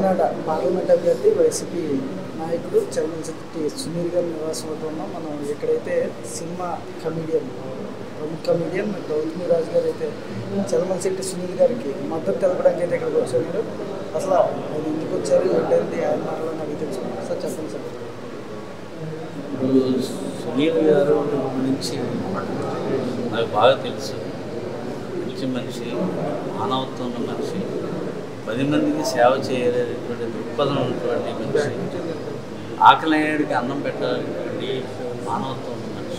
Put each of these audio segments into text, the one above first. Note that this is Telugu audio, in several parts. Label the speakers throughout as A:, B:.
A: కాకినాడ పార్లమెంట్ అభ్యర్థి వైసీపీ నాయకుడు చలనశెట్టి సునీల్ గారి నివాసం వద్ద ఉన్నాం మనం ఎక్కడైతే సినిమా కమిడియన్ ప్రముఖ కమిడియన్ గౌతమి రాజు గారు అయితే చలమశెట్టి సునీల్ గారికి మద్దతు తెలపడానికి అయితే ఇక్కడికి వచ్చారు అసలు ఆయన ఎందుకు వచ్చారు ఏంటంటే ఆయన మాటలను అడిగి తెలుసుకున్నాం సార్ చెప్పండి సార్
B: ఇప్పుడు సునీల్ గారు గురించి నాకు బాగా తెలుసు మంచి మనిషి మానవత్వం ఉన్న మనిషి పది మందికి సేవ చేయలేనటువంటి దృక్పథం ఉన్నటువంటి మనిషి ఆకలికి అన్నం పెట్టాలనేటువంటి మానవత్వం ఉన్న మనిషి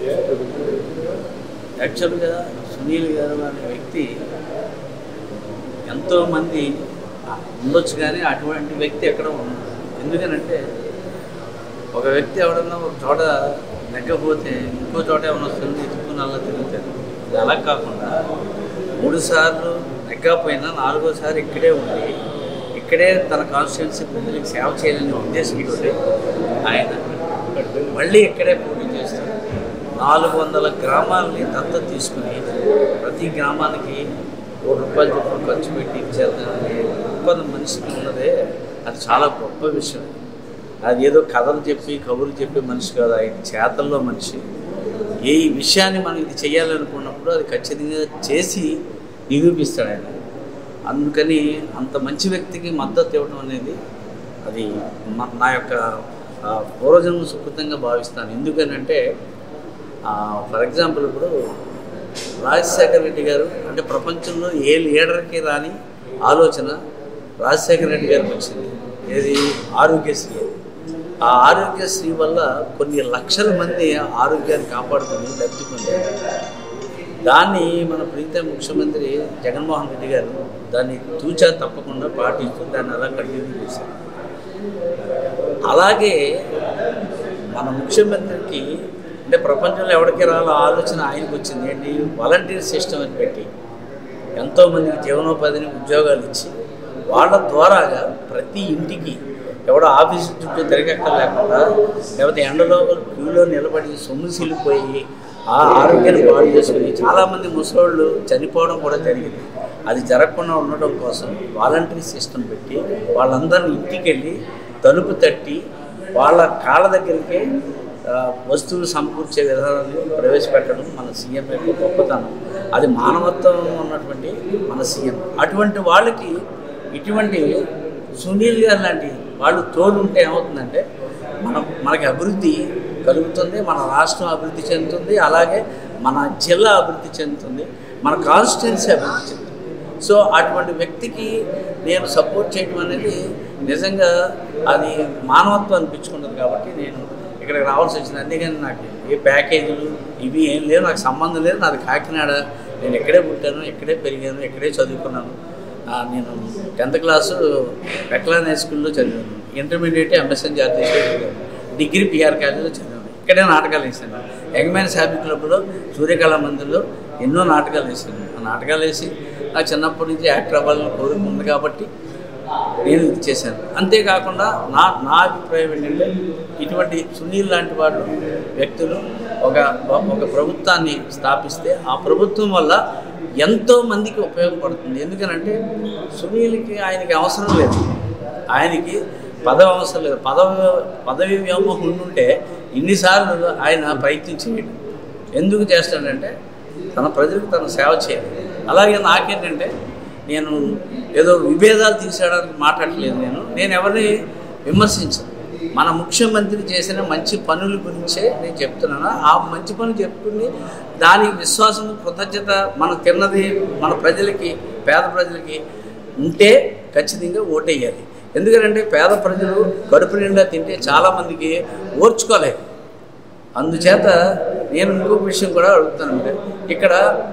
B: యాక్చువల్గా సునీల్ గారు అనే వ్యక్తి ఎంతోమంది ఉండొచ్చు కానీ అటువంటి వ్యక్తి ఎక్కడ ఉండదు ఎందుకనంటే ఒక వ్యక్తి ఎవడన్నా ఒక చోట నెగ్గపోతే ఇంకో చోట ఏమైనా వస్తుంది ఎత్తుకుని అలా తిరుగుతారు ఇది అలా కాకుండా మూడు సార్లు నెగ్గకపోయినా నాలుగోసారి ఇక్కడే ఉండి ఇక్కడే తన కాన్స్టిట్యున్సీ ప్రజలకు సేవ చేయాలనే ఉద్దేశంతో ఆయన మళ్ళీ ఇక్కడే పోటీ చేస్తారు నాలుగు వందల గ్రామాలని దత్తత తీసుకుని ప్రతి గ్రామానికి కోటి రూపాయలు చొప్పున ఖర్చు పెట్టి ఇచ్చేద్దామని గొప్ప మనిషికి ఉన్నదే అది చాలా గొప్ప విషయం అది ఏదో కథలు చెప్పి కబుర్లు చెప్పే మనిషి కాదు ఆయన చేతల్లో మనిషి ఏ విషయాన్ని మనం ఇది చేయాలనుకున్నప్పుడు అది ఖచ్చితంగా చేసి నిరూపిస్తాడు ఆయన అందుకని అంత మంచి వ్యక్తికి మద్దతు ఇవ్వడం అనేది అది మ- నా యొక్క ఆ, పూర్వజన్మ సుకృతంగా భావిస్తాను ఎందుకనంటే ఫర్ ఎగ్జాంపుల్ ఇప్పుడు రాజశేఖర రెడ్డి గారు అంటే ప్రపంచంలో ఏ లీడర్కి రాని ఆలోచన రాజశేఖర రెడ్డి గారికి వచ్చింది ఏది ఆరోగ్యశ్రీ ఆ ఆరోగ్యశ్రీ వల్ల కొన్ని లక్షల మంది ఆరోగ్యాన్ని కాపాడుకుని లబ్ధి పొందారు దాన్ని మన ప్రీత ముఖ్యమంత్రి జగన్మోహన్ రెడ్డి గారు దాన్ని తూచా తప్పకుండా పాటిస్తూ దాన్ని అలా కంటిన్యూ చేశారు అలాగే మన ముఖ్యమంత్రికి అంటే ప్రపంచంలో ఎవరికి రాలో ఆలోచన ఆయనకు వచ్చింది ఏంటి వాలంటీర్ సిస్టమ్ అని పెట్టి ఎంతోమందికి జీవనోపాధిని ఉద్యోగాలు ఇచ్చి వాళ్ళ ద్వారాగా ప్రతి ఇంటికి ఎవడో ఆఫీసు చుట్టూ తిరగక్క లేకుండా లేకపోతే ఎండలో క్యూలో నిలబడి సొమ్ము సిల్లిపోయి ఆ ఆరోగ్యాన్ని పాడు చేసుకుని చాలామంది ముసలోళ్ళు చనిపోవడం కూడా జరిగింది అది జరగకుండా ఉండడం కోసం వాలంటరీ సిస్టమ్ పెట్టి వాళ్ళందరినీ ఇంటికి వెళ్ళి తలుపు తట్టి వాళ్ళ కాళ్ళ దగ్గరికి ఆ, వస్తువులు సమకూర్చే విధానాన్ని ప్రవేశపెట్టడం మన సీఎం యొక్క గొప్పతనం అది మానవత్వం ఉన్నటువంటి మన సీఎం అటువంటి వాళ్ళకి ఇటువంటి సునీల్ గారు లాంటి వాళ్ళు తోడు ఉంటే ఏమవుతుందంటే మన మనకి అభివృద్ధి కలుగుతుంది మన రాష్ట్రం అభివృద్ధి చెందుతుంది అలాగే మన జిల్లా అభివృద్ధి చెందుతుంది మన కాన్స్టిట్యున్సీ అభివృద్ధి చెందుతుంది సో అటువంటి వ్యక్తికి నేను సపోర్ట్ చేయడం అనేది నిజంగా అది మానవత్వం అనిపించుకుంటుంది కాబట్టి నేను ఇక్కడికి రావాల్సి వచ్చింది అందుకని నాకు ఏ ప్యాకేజీలు ఇవి ఏం లేవు నాకు సంబంధం లేదు నాది కాకినాడ నేను ఇక్కడే పుట్టాను ఇక్కడే పెరిగాను ఇక్కడే చదువుకున్నాను ఆ, నేను టెన్త్ క్లాసు వెక్లాన్ హై స్కూల్లో చదివాను ఇంటర్మీడియట్ ఎంఎస్ఎన్ జాతీయ చదివాను డిగ్రీ పిఆర్ కాలేజీలో చదివాను ఇక్కడే నాటకాలు వేసాను యంగ్ మ్యాన్స్ హ్యాపీ క్లబ్లో సూర్యకళా మందిర్లో ఎన్నో నాటకాలు వేసాను ఆ నాటకాలు వేసి నాకు చిన్నప్పటి నుంచి యాక్టర్ అవ్వాలని కోరిక ఉంది కాబట్టి నేను ఇది చేశాను అంతేకాకుండా నా నా అభిప్రాయం ఏంటంటే ఇటువంటి సునీల్ లాంటి వాళ్ళు వ్యక్తులు ఒక ఒక ప్రభుత్వాన్ని స్థాపిస్తే ఆ ప్రభుత్వం వల్ల ఎంతో మందికి ఉపయోగపడుతుంది ఎందుకనంటే సునీల్కి ఆయనకి అవసరం లేదు ఆయనకి పదవి అవసరం లేదు పదవి పదవి వ్యామోహం ఉంటే ఇన్నిసార్లు ఆయన ప్రయత్నం చేయడు ఎందుకు చేస్తాడంటే తన ప్రజలకు తన సేవ చేయాలి అలాగే నాకేంటంటే నేను ఏదో విభేదాలు తీసేయడానికి మాట్లాడలేదు నేను నేను ఎవరిని విమర్శించను మన ముఖ్యమంత్రి చేసిన మంచి పనుల గురించే నేను చెప్తున్నాను ఆ మంచి పనులు చెప్పుకుని దానికి విశ్వాసం కృతజ్ఞత మనం తిన్నది మన ప్రజలకి పేద ప్రజలకి ఉంటే ఖచ్చితంగా ఓటేయాలి ఎందుకంటే పేద ప్రజలు కడుపు నిండా తింటే చాలామందికి ఓర్చుకోలేరు అందుచేత నేను ఇంకొక విషయం కూడా అడుగుతానంటే ఇక్కడ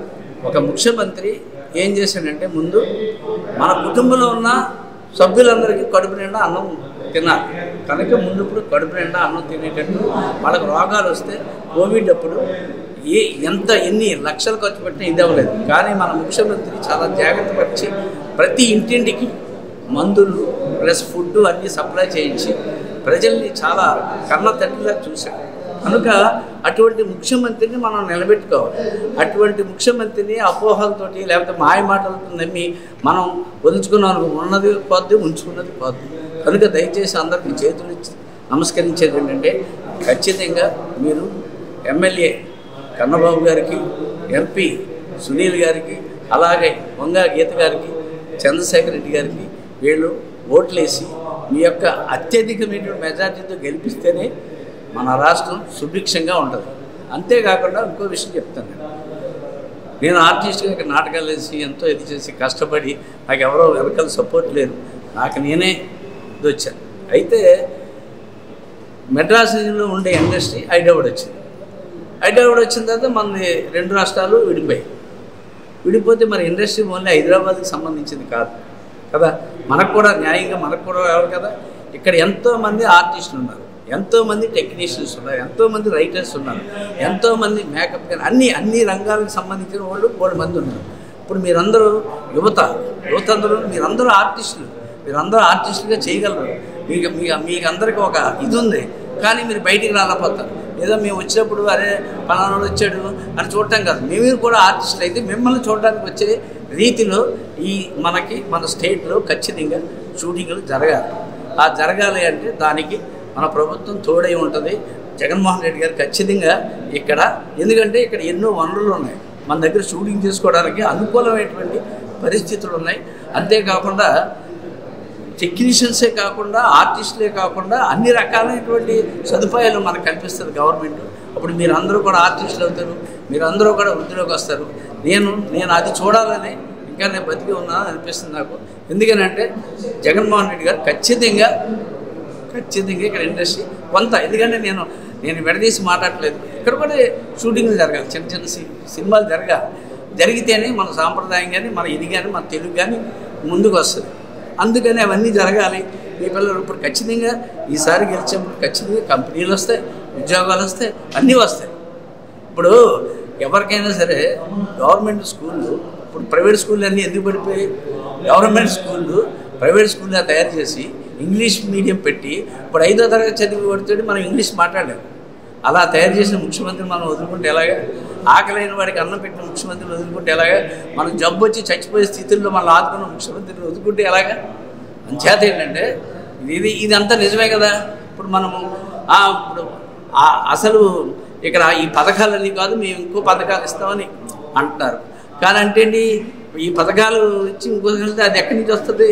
B: ఒక ముఖ్యమంత్రి ఏం చేశాడంటే ముందు మన కుటుంబంలో ఉన్న సభ్యులందరికీ కడుపు నిండా అన్నం తిన్నారు కనుక ముందు ఇప్పుడు కడుపు నిండా అన్నం తినేటట్టు వాళ్ళకి రోగాలు వస్తే కోవిడ్ అప్పుడు ఏ ఎంత ఎన్ని లక్షలు ఖర్చు పెట్టినా ఇది అవ్వలేదు కానీ మన ముఖ్యమంత్రి చాలా జాగ్రత్త పరిచి ప్రతి ఇంటింటికి మందులు ప్లస్ ఫుడ్ అన్నీ సప్లై చేయించి ప్రజల్ని చాలా కన్న తల్లిలా చూశాడు కనుక అటువంటి ముఖ్యమంత్రిని మనం నిలబెట్టుకోవాలి అటువంటి ముఖ్యమంత్రిని అపోహలతోటి లేకపోతే మాయ మాటలతో నమ్మి మనం వదులుచుకున్నాం ఉన్నది పోద్ది ఉంచుకున్నది పోద్ది కనుక దయచేసి అందరికీ చేతులు ఇచ్చి నమస్కరించేది ఏంటంటే ఖచ్చితంగా మీరు ఎమ్మెల్యే కన్నబాబు గారికి ఎంపీ సునీల్ గారికి అలాగే వంగా గీత గారికి చంద్రశేఖర్ రెడ్డి గారికి వీళ్ళు ఓట్లేసి మీ యొక్క అత్యధికమైన మెజార్టీతో గెలిపిస్తేనే మన రాష్ట్రం సుభిక్షంగా ఉంటుంది అంతేకాకుండా ఇంకో విషయం చెప్తాను నేను నేను ఆర్టిస్ట్గా ఇక్కడ నాటకాలు వేసి ఎంతో ఇది చేసి కష్టపడి నాకు ఎవరో వెనకాల సపోర్ట్ లేదు నాకు నేనే ఇది వచ్చాను అయితే మెడ్రాస్లో ఉండే ఇండస్ట్రీ హైదరాబాద్ వచ్చింది హైదరాబాద్ వచ్చిన తర్వాత మన రెండు రాష్ట్రాలు విడిపోయాయి విడిపోతే మరి ఇండస్ట్రీ ఓన్లీ హైదరాబాద్కి సంబంధించింది కాదు కదా మనకు కూడా న్యాయంగా మనకు కూడా రావాలి కదా ఇక్కడ ఎంతోమంది ఆర్టిస్టులు ఉన్నారు ఎంతోమంది టెక్నీషియన్స్ ఉన్నారు ఎంతోమంది రైటర్స్ ఉన్నారు ఎంతోమంది మేకప్ కానీ అన్ని అన్ని రంగాలకు సంబంధించిన వాళ్ళు మూడు మంది ఉన్నారు ఇప్పుడు మీరందరూ యువత యువత అందరూ మీరందరూ ఆర్టిస్టులు మీరందరూ ఆర్టిస్టులుగా చేయగలరు మీకు మీకు మీకు అందరికీ ఒక ఇది ఉంది కానీ మీరు బయటికి రాలేకపోతారు ఏదో మేము వచ్చినప్పుడు అరే పలానా వచ్చాడు అని చూడటం కాదు మేము కూడా ఆర్టిస్టులు అయితే మిమ్మల్ని చూడడానికి వచ్చే రీతిలో ఈ మనకి మన స్టేట్లో ఖచ్చితంగా షూటింగ్లు జరగాలి ఆ జరగాలి అంటే దానికి మన ప్రభుత్వం తోడై ఉంటుంది జగన్మోహన్ రెడ్డి గారు ఖచ్చితంగా ఇక్కడ ఎందుకంటే ఇక్కడ ఎన్నో వనరులు ఉన్నాయి మన దగ్గర షూటింగ్ చేసుకోవడానికి అనుకూలమైనటువంటి పరిస్థితులు ఉన్నాయి అంతేకాకుండా టెక్నీషియన్సే కాకుండా ఆర్టిస్టులే కాకుండా అన్ని రకాలైనటువంటి సదుపాయాలు మనకు కల్పిస్తుంది గవర్నమెంట్ అప్పుడు మీరందరూ కూడా ఆర్టిస్టులు అవుతారు మీరందరూ కూడా వృద్ధిలోకి వస్తారు నేను నేను అది చూడాలని ఇంకా నేను బతికి ఉన్నా అనిపిస్తుంది నాకు ఎందుకనంటే జగన్మోహన్ రెడ్డి గారు ఖచ్చితంగా ఖచ్చితంగా ఇక్కడ ఇండస్ట్రీ కొంత ఎందుకంటే నేను నేను విడదీసి మాట్లాడలేదు ఇక్కడ కూడా షూటింగ్లు జరగాలి చిన్న చిన్న సి- సినిమాలు జరగాలి జరిగితేనే మన సాంప్రదాయం కానీ మన ఇది కానీ మన తెలుగు కానీ ముందుకు వస్తుంది అందుకని అవన్నీ జరగాలి మీ పిల్లలు ఇప్పుడు ఖచ్చితంగా ఈసారి గెలిచినప్పుడు ఖచ్చితంగా కంపెనీలు వస్తాయి ఉద్యోగాలు వస్తాయి అన్నీ వస్తాయి ఇప్పుడు ఎవరికైనా సరే గవర్నమెంట్ స్కూళ్ళు ఇప్పుడు ప్రైవేట్ స్కూళ్ళు అన్నీ ఎందుకు పడిపోయాయి గవర్నమెంట్ స్కూళ్ళు ప్రైవేట్ స్కూల్గా తయారు చేసి ఇంగ్లీష్ మీడియం పెట్టి ఇప్పుడు ఐదో తరగతి చదివి పడుతుంటే మనం ఇంగ్లీష్ మాట్లాడలేము అలా తయారు చేసిన ముఖ్యమంత్రి మనం వదులుకుంటే ఎలాగా ఆకలైన వాడికి అన్నం పెట్టిన ముఖ్యమంత్రిని వదులుకుంటే ఎలాగా మనం జబ్బు వచ్చి చచ్చిపోయే స్థితిలో మనం ఆదుకున్న ముఖ్యమంత్రిని వదులుకుంటే ఎలాగా అంచేత ఏంటంటే ఇది ఇదంతా నిజమే కదా ఇప్పుడు మనము ఆ, ఇప్పుడు ఆ అసలు ఇక్కడ ఈ పథకాలన్నీ కాదు మేము ఇంకో పథకాలు ఇస్తామని అంటున్నారు కానీ అంటే ఏంటి ఈ పథకాలు ఇచ్చి ఇంకో వెళ్తే అది ఎక్కడి నుంచి వస్తుంది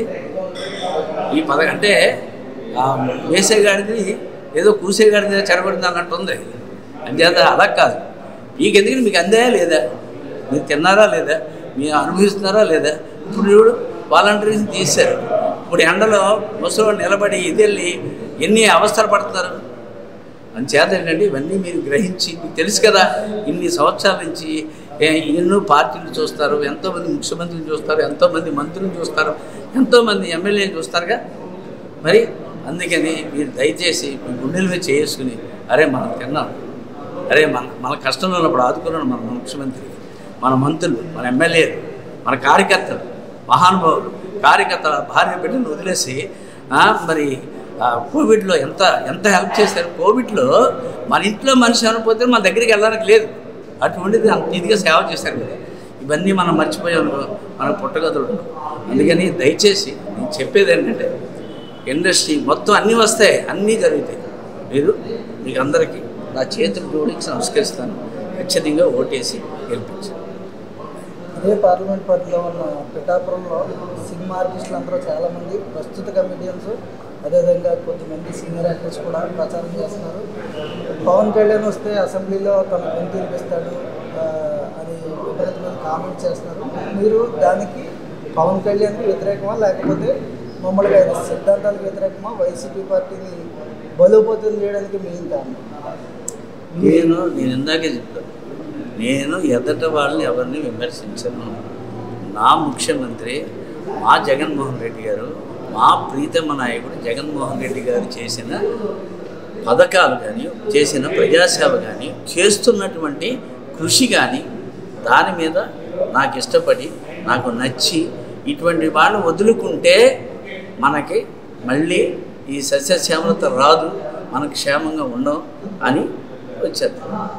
B: ఈ పథకం అంటే ఆ వేసేగాడిది ఏదో కూసేగాడిది చెరగొడింది అన్నట్టు ఉంది అంచేత అలా కాదు మీకు ఎందుకంటే మీకు అందాయా లేదా మీరు తిన్నారా లేదా మీరు అనుభవిస్తున్నారా లేదా ఇప్పుడు చూడు వాలంటీర్స్ తీశారు ఇప్పుడు ఎండలో ముసలి నిలబడి ఇదెళ్ళి ఎన్ని అవస్థలు పడుతున్నారు అంచేత ఏంటంటే ఇవన్నీ మీరు గ్రహించి మీకు తెలుసు కదా ఇన్ని సంవత్సరాల నుంచి ఏ- ఎన్నో పార్టీలు చూస్తారు ఎంతోమంది ముఖ్యమంత్రిని చూస్తారు ఎంతోమంది మంత్రులను చూస్తారు ఎంతోమంది ఎమ్మెల్యేలు చూస్తారుగా మరి అందుకని మీరు దయచేసి మీ గుండెల మీద చేసుకుని అరే మనం తిన్నాం అరే మన మన కష్టంలో ఉన్నప్పుడు ఆదుకున్నాడు మన ముఖ్యమంత్రి మన మంత్రులు మన ఎమ్మెల్యేలు మన కార్యకర్తలు మహానుభావులు కార్యకర్తల భార్య బిడ్డను వదిలేసి ఆ, మరి ఆ, కోవిడ్లో ఎంత ఎంత హెల్ప్ చేశారు కోవిడ్లో మన ఇంట్లో మనిషి అనిపోతే మన దగ్గరికి వెళ్ళడానికి లేదు అటువంటిది అంత ఇదిగా సేవ చేశారు కదా ఇవన్నీ మనం మర్చిపోయాం మనకు పుట్టగదులు ఉండవు. అందుకని దయచేసి నేను చెప్పేది ఏంటంటే ఇండస్ట్రీ మొత్తం అన్నీ వస్తాయి అన్నీ జరుగుతాయి మీరు మీకు అందరికీ నా చేతులు జోడించి నమస్కరిస్తాను ఖచ్చితంగా ఓటేసి గెలిపించాను
A: ఇదే పార్లమెంట్ పరిధిలో ఉన్న పిఠాపురంలో సినిమా ఆర్టిస్టులు అందరూ చాలామంది ప్రస్తుత కమెడియన్స్ అదేవిధంగా కొంతమంది సీనియర్ యాక్టర్స్ కూడా ప్రచారం చేస్తున్నారు పవన్ కళ్యాణ్ వస్తే అసెంబ్లీలో తన గొంతు వినిపిస్తాడు ఆ, అని విపరీతమైన కామెంట్ చేస్తున్నారు మీరు దానికి పవన్ కళ్యాణ్కి వ్యతిరేకమా లేకపోతే మమ్మల్ని ఆయన సిద్ధాంతాలకు వ్యతిరేకమా వైసీపీ పార్టీని బలోపేతం చేయడానికి మెయిన్ కారణం
B: నేను నేను ఇందాకే చెప్తాను నేను ఎదట వాళ్ళని ఎవరిని విమర్శించను నా ముఖ్యమంత్రి మా జగన్మోహన్ రెడ్డి గారు మా ప్రీతమ నాయకుడు జగన్మోహన్ రెడ్డి గారు చేసిన పథకాలు కానీ చేసిన ప్రజాసేవ కానీ చేస్తున్నటువంటి కృషి కానీ దాని మీద నాకు ఇష్టపడి నాకు నచ్చి ఇటువంటి వాళ్ళు వదులుకుంటే మనకి మళ్ళీ ఈ సస్యశ్యామలత రాదు మనకు క్షేమంగా ఉండవు అని వచ్చారు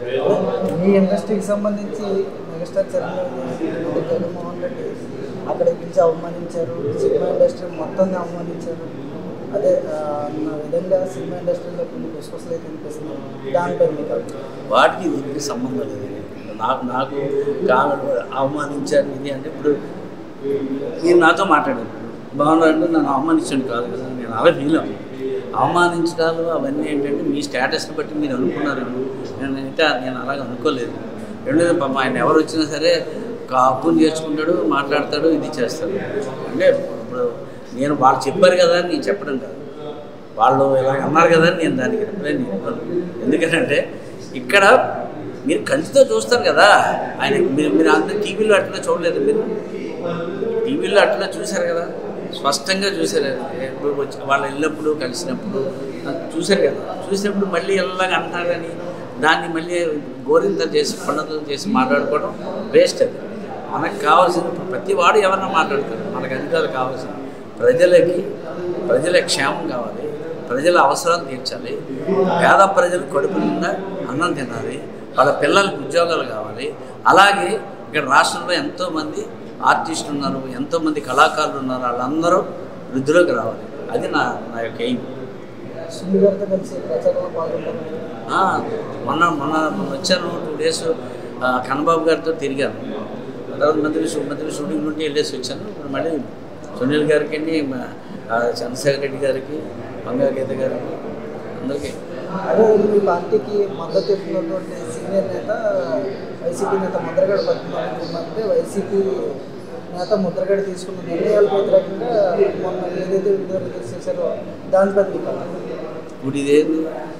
A: మీ ఇండస్ట్రీకి సంబంధించి మెగాస్టార్ చంద్రబాబు జగన్మోహన్ రెడ్డి అక్కడ పిలిచి అవమానించారు సినిమా ఇండస్ట్రీ మొత్తాన్ని అవమానించారు అదే ఆ, అన్న విధంగా సినిమా ఇండస్ట్రీలో కొన్ని గుసగుసలు అయితే వినిపిస్తున్నాయి దానిపై మీకు అభిప్రాయం.
B: వాటికి దీనికి సంబంధం లేదు నాకు నాకు కామెడీ అవమానించారు ఇది అంటే ఇప్పుడు మీరు నాతో మాట్లాడారు బాగున్నారంటే నన్ను అవమానించండి కాదు కదా నేను అలా ఫీల్ అవ్వను అవమానించడాలు అవన్నీ ఏంటంటే మీ స్టేటస్ని బట్టి మీరు అనుకున్నారు నేనైతే నేను అలాగ అనుకోలేదు రెండోది పాపం ఆయన ఎవరు వచ్చినా సరే కాపుని చేర్చుకుంటాడు మాట్లాడతాడు ఇది చేస్తాడు అంటే ఇప్పుడు నేను వాళ్ళు చెప్పారు కదా అని నేను చెప్పడం కాదు వాళ్ళు ఇలా అన్నారు కదా అని నేను దానికి రిప్లై నేను ఇవ్వను ఎందుకంటే ఇక్కడ మీరు కంటితో చూస్తారు కదా ఆయన మీరు మీరు అందరూ టీవీలో అట్లా చూడలేదు మీరు టీవీలో అట్లా చూశారు కదా స్పష్టంగా చూశారు ఎప్పుడు వచ్చి వాళ్ళు వెళ్ళినప్పుడు కలిసినప్పుడు చూశారు కదా చూసినప్పుడు మళ్ళీ ఎలాగ అంటారని దాన్ని మళ్ళీ గోరింతలు చేసి పండుగలు చేసి మాట్లాడుకోవడం వేస్ట్ అది మనకు కావాల్సింది ఇప్పుడు ప్రతి వాడు ఎవరన్నా మాట్లాడతారు మనకు అధికారులు కావాల్సింది ప్రజలకి ప్రజల క్షేమం కావాలి ప్రజల అవసరాలు తీర్చాలి పేద ప్రజలు కడుపు నిండా అన్నం తినాలి వాళ్ళ పిల్లలకు ఉద్యోగాలు కావాలి అలాగే ఇక్కడ రాష్ట్రంలో ఎంతోమంది ఆర్టిస్టులు ఉన్నారు ఎంతోమంది కళాకారులు ఉన్నారు వాళ్ళందరూ వృద్ధిలోకి రావాలి అది నా నా యొక్క ఎయిమ్
A: సునీల్ గారితో కలిసి ప్రచారంలో పాల్గొన్నారు
B: ఆ, మొన్న మొన్న మొన్న వచ్చాను టూ డేస్ కన్నబాబు గారితో తిరిగాను తర్వాత మధ్యలో షూ మధ్యలో షూటింగ్ నుండి వెళ్ళేసి వచ్చాను ఇప్పుడు మళ్ళీ సునీల్ గారికి మా, ఆ, చంద్రశేఖర్ రెడ్డి గారికి బంగా గీత గారికి అందరికీ
A: అదే మీ పార్టీకి మద్దతు ఇస్తున్నటువంటి సీనియర్ నేత వైసీపీ నేత ముద్రగడ పద్మనాభం కుమార్తె వైసీపీ నేత ముద్రగడ తీసుకున్న నిర్ణయాలకు వ్యతిరేకంగా మొన్న ఏదైతే వీడియో రిలీజ్ చేశారో దానిపై మీకు అభిప్రాయం.
B: ఇప్పుడు ఇదేంది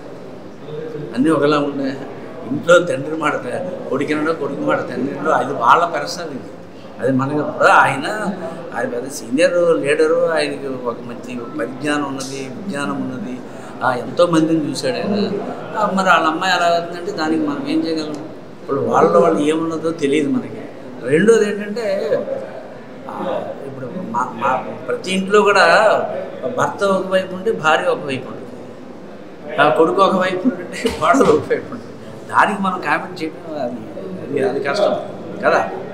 B: అన్నీ ఒకలా ఉన్నాయి ఇంట్లో తండ్రి మాట త- కొడుకినడో కొడుకు మాట తండ్రిలో అది వాళ్ళ పర్సనల్ ఇది అది మనకు ఇప్పుడు ఆయన ఆయన పెద్ద సీనియర్ లీడరు ఆయనకి ఒక మంచి పరిజ్ఞానం ఉన్నది విజ్ఞానం ఉన్నది ఆ, ఎంతో మందిని చూశాడు ఆయన ఆ, మరి వాళ్ళ అమ్మాయి ఎలా అవుతుందంటే దానికి మనం ఏం చేయగలం ఇప్పుడు వాళ్ళ వాళ్ళు ఏమున్నదో తెలియదు మనకి రెండోది ఏంటంటే ఆ, ఇప్పుడు మా మా ప్రతి ఇంట్లో కూడా భర్త ఒకవైపు ఉంటే భార్య ఒకవైపు ఉంటుంది ఆ కొడుకు ఒకవైపు ఉంటే కోడలు ఒకవైపు ఉంటుంది దానికి మనం కామెంట్ చేయడం అది అది అది కష్టం కదా